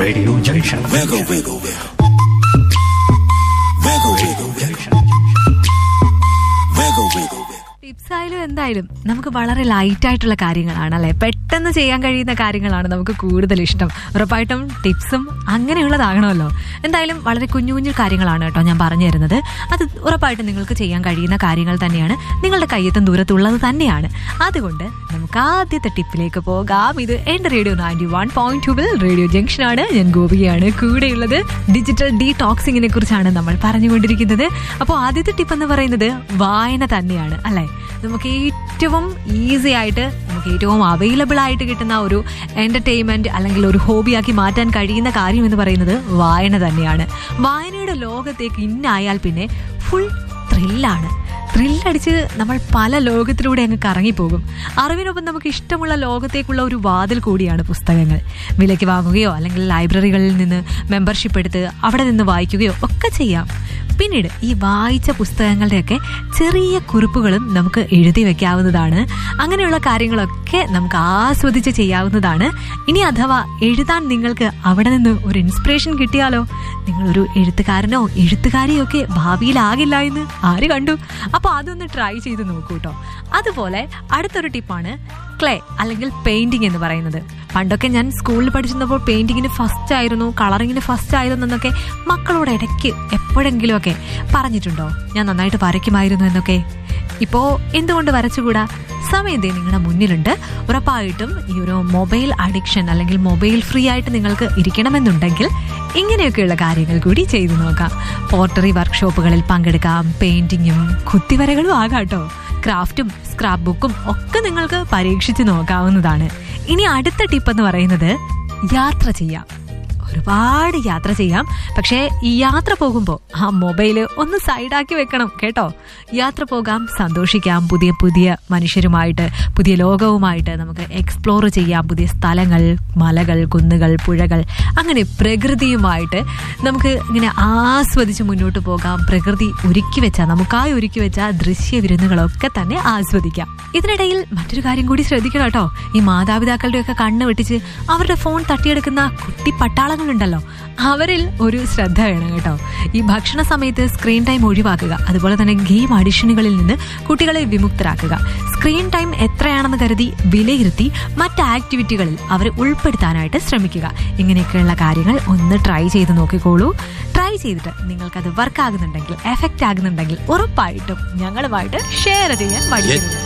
Radio Junction. Wiggle, wiggle, wiggle. Wiggle, wiggle, wiggle. Wiggle, wiggle, wiggle. Tips ആയാലും എന്തായാലും നമുക്ക് വളരെ ലൈറ്റ് ആയിട്ടുള്ള കാര്യങ്ങളാണ് അല്ലെ പെട്ടെന്ന് ചെയ്യാൻ കഴിയുന്ന കാര്യങ്ങളാണ് നമുക്ക് കൂടുതൽ ഇഷ്ടം ഉറപ്പായിട്ടും ടിപ്സും അങ്ങനെയുള്ളതാകണമല്ലോ എന്തായാലും വളരെ കുഞ്ഞു കുഞ്ഞു കാര്യങ്ങളാണ് കേട്ടോ ഞാൻ പറഞ്ഞു തരുന്നത് അത് ഉറപ്പായിട്ടും നിങ്ങൾക്ക് ചെയ്യാൻ കഴിയുന്ന കാര്യങ്ങൾ തന്നെയാണ് നിങ്ങളുടെ കയ്യെത്തും ദൂരത്തുള്ളത് തന്നെയാണ് അതുകൊണ്ട് നമുക്ക് ആദ്യത്തെ ടിപ്പിലേക്ക് പോകാം ഇത് എന്റെ റേഡിയോ നയൻറ്റി വൺ പോയിന്റ് ടൂവിൽ റേഡിയോ ജംഗ്ഷൻ ആണ് ഞാൻ ഗോപികയാണ് കൂടെയുള്ളത് ഡിജിറ്റൽ ഡീടോക്സിങ്ങിനെ കുറിച്ചാണ് നമ്മൾ പറഞ്ഞുകൊണ്ടിരിക്കുന്നത് അപ്പോൾ ആദ്യത്തെ ടിപ്പ് എന്ന് പറയുന്നത് വായന തന്നെയാണ് അല്ലെ നമുക്ക് ഏറ്റവും ഈസി ആയിട്ട് നമുക്ക് ഏറ്റവും അവൈലബിൾ ആയിട്ട് കിട്ടുന്ന ഒരു എന്റർടൈൻമെന്റ് അല്ലെങ്കിൽ ഒരു ഹോബിയാക്കി മാറ്റാൻ കഴിയുന്ന കാര്യം എന്ന് പറയുന്നത് വായന തന്നെയാണ് വായനയുടെ ലോകത്തേക്ക് ഇന്നായാൽ പിന്നെ ഫുൾ ത്രില്ലാണ് ത്രില്ലടിച്ച് നമ്മൾ പല ലോകത്തിലൂടെ അങ്ങ് കറങ്ങിപ്പോകും അറിവിനൊപ്പം നമുക്ക് ഇഷ്ടമുള്ള ലോകത്തേക്കുള്ള ഒരു വാതിൽ കൂടിയാണ് പുസ്തകങ്ങൾ വിലയ്ക്ക് വാങ്ങുകയോ അല്ലെങ്കിൽ ലൈബ്രറികളിൽ നിന്ന് മെമ്പർഷിപ്പ് എടുത്ത് അവിടെ നിന്ന് വായിക്കുകയോ ഒക്കെ ചെയ്യാം പിന്നീട് ഈ വായിച്ച പുസ്തകങ്ങളുടെയൊക്കെ ചെറിയ കുറിപ്പുകളും നമുക്ക് എഴുതി വെക്കാവുന്നതാണ് അങ്ങനെയുള്ള കാര്യങ്ങളൊക്കെ നമുക്ക് ആസ്വദിച്ച് ചെയ്യാവുന്നതാണ് ഇനി അഥവാ എഴുതാൻ നിങ്ങൾക്ക് അവിടെ നിന്ന് ഒരു ഇൻസ്പിറേഷൻ കിട്ടിയാലോ നിങ്ങളൊരു എഴുത്തുകാരനോ എഴുത്തുകാരിയോ ഒക്കെ ഭാവിയിലാകില്ല എന്ന് ആര് കണ്ടു അപ്പൊ അതൊന്ന് ട്രൈ ചെയ്ത് നോക്കൂ കേട്ടോ അതുപോലെ അടുത്തൊരു ടിപ്പാണ് ക്ലേ അല്ലെങ്കിൽ പെയിന്റിംഗ് എന്ന് പറയുന്നത് പണ്ടൊക്കെ ഞാൻ സ്കൂളിൽ പഠിച്ചിരുന്നപ്പോൾ പെയിന്റിങ്ങിന് ഫസ്റ്റ് ആയിരുന്നു കളറിങ്ങിന് ഫസ്റ്റ് ആയിരുന്നു എന്നൊക്കെ മക്കളോട് ഇടയ്ക്ക് എപ്പോഴെങ്കിലുമൊക്കെ പറഞ്ഞിട്ടുണ്ടോ ഞാൻ നന്നായിട്ട് വരയ്ക്കുമായിരുന്നു എന്നൊക്കെ ഇപ്പോ എന്തുകൊണ്ട് വരച്ചുകൂടാ സമയം ദേ നിങ്ങളുടെ മുന്നിലുണ്ട് ഉറപ്പായിട്ടും ഈ ഒരു മൊബൈൽ അഡിക്ഷൻ അല്ലെങ്കിൽ മൊബൈൽ ഫ്രീ ആയിട്ട് നിങ്ങൾക്ക് ഇരിക്കണമെന്നുണ്ടെങ്കിൽ ഇങ്ങനെയൊക്കെയുള്ള കാര്യങ്ങൾ കൂടി ചെയ്തു നോക്കാം പോർട്ടറി വർക്ക്ഷോപ്പുകളിൽ പങ്കെടുക്കാം പെയിന്റിങ്ങും കുത്തിവരകളും ആകാട്ടോ ക്രാഫ്റ്റും സ്ക്രാപ്പ് ബുക്കും ഒക്കെ നിങ്ങൾക്ക് പരീക്ഷിച്ച് നോക്കാവുന്നതാണ് ഇനി അടുത്ത ടിപ്പ് എന്ന് പറയുന്നത് യാത്ര ചെയ്യാം ഒരുപാട് യാത്ര ചെയ്യാം പക്ഷേ ഈ യാത്ര പോകുമ്പോൾ ആ മൊബൈല് ഒന്ന് സൈഡാക്കി വെക്കണം കേട്ടോ യാത്ര പോകാം സന്തോഷിക്കാം പുതിയ പുതിയ മനുഷ്യരുമായിട്ട് പുതിയ ലോകവുമായിട്ട് നമുക്ക് എക്സ്പ്ലോർ ചെയ്യാം പുതിയ സ്ഥലങ്ങൾ മലകൾ കുന്നുകൾ പുഴകൾ അങ്ങനെ പ്രകൃതിയുമായിട്ട് നമുക്ക് ഇങ്ങനെ ആസ്വദിച്ച് മുന്നോട്ട് പോകാം പ്രകൃതി ഒരുക്കി വെച്ച നമുക്കായി ഒരുക്കി വെച്ച ദൃശ്യ വിരുന്നുകളൊക്കെ തന്നെ ആസ്വദിക്കാം ഇതിനിടയിൽ മറ്റൊരു കാര്യം കൂടി ശ്രദ്ധിക്കണം കേട്ടോ ഈ മാതാപിതാക്കളുടെയൊക്കെ കണ്ണ് വെട്ടിച്ച് അവരുടെ ഫോൺ തട്ടിയെടുക്കുന്ന കുട്ടി പട്ടാളങ്ങളുണ്ടല്ലോ അവരിൽ ഒരു ശ്രദ്ധ വേണം കേട്ടോ ഈ ഭക്ഷണ സമയത്ത് സ്ക്രീൻ ടൈം ഒഴിവാക്കുക അതുപോലെ തന്നെ ഗെയിം അഡിഷനുകളിൽ നിന്ന് കുട്ടികളെ വിമുക്തരാക്കുക സ്ക്രീൻ ടൈം എത്രയാണെന്ന് കരുതി വിലയിരുത്തി മറ്റ് ആക്ടിവിറ്റികളിൽ അവരെ ഉൾപ്പെടുത്താനായിട്ട് ശ്രമിക്കുക ഇങ്ങനെയൊക്കെയുള്ള കാര്യങ്ങൾ ഒന്ന് ട്രൈ ചെയ്ത് നോക്കിക്കോളൂ ട്രൈ ചെയ്തിട്ട് നിങ്ങൾക്കത് വർക്ക് ആകുന്നുണ്ടെങ്കിൽ എഫക്റ്റ് ആകുന്നുണ്ടെങ്കിൽ ഉറപ്പായിട്ടും ഞങ്ങളുമായിട്ട് ഷെയർ ചെയ്യാൻ മടിക്കരുത്